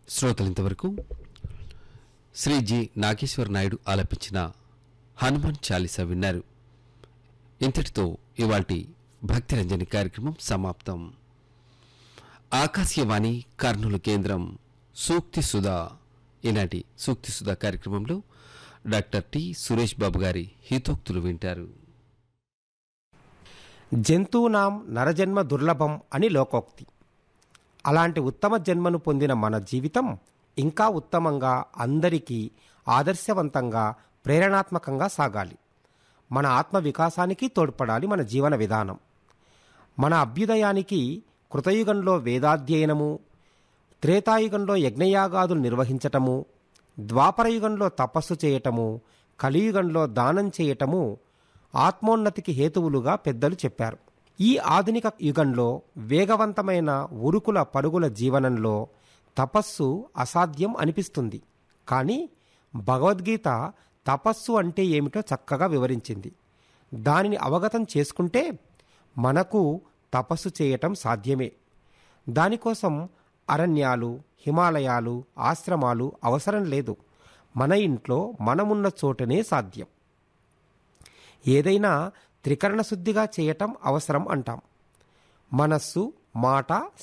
శ్రోతలింతవరకు Sri G Nageswara Naidu ఆలపించిన హనుమాన్ చాలీసా విన్నారు ఇంతటితో ఇవాల్టి భక్తిరంజని కార్యక్రమం సమాప్తం ఆకాశవాణి కర్నూలు కేంద్రం సూక్తి సుధా ఈనాటి సూక్తి సుధా కార్యక్రమంలో డాక్టర్ టి సురేష్ బాబు గారి హితోక్తులు వింటారు జంతువునాం నరజన్మ దుర్లభం అని లోకోక్తి అలాంటి ఉత్తమ జన్మను పొందిన మన జీవితం ఇంకా ఉత్తమంగా అందరికీ ఆదర్శవంతంగా ప్రేరణాత్మకంగా సాగాలి మన ఆత్మ వికాసానికి తోడ్పడాలి మన జీవన విధానం మన అభ్యుదయానికి కృతయుగంలో వేదాధ్యయనము త్రేతాయుగంలో యజ్ఞయాగాదులు నిర్వహించటము ద్వాపరయుగంలో తపస్సు చేయటము కలియుగంలో దానం చేయటము ఆత్మోన్నతికి హేతువులుగా పెద్దలు చెప్పారు ఈ ఆధునిక యుగంలో వేగవంతమైన ఉరుకుల పరుగుల జీవనంలో తపస్సు అసాధ్యం అనిపిస్తుంది కానీ భగవద్గీత తపస్సు అంటే ఏమిటో చక్కగా వివరించింది దానిని అవగతం చేసుకుంటే మనకు తపస్సు చేయటం సాధ్యమే దానికోసం అరణ్యాలు హిమాలయాలు ఆశ్రమాలు అవసరం లేదు మన ఇంట్లో మనమున్న చోటనే సాధ్యం ఏదైనా త్రికరణ శుద్ధిగా చేయటం అవసరం అంటాం మనస్సు మాట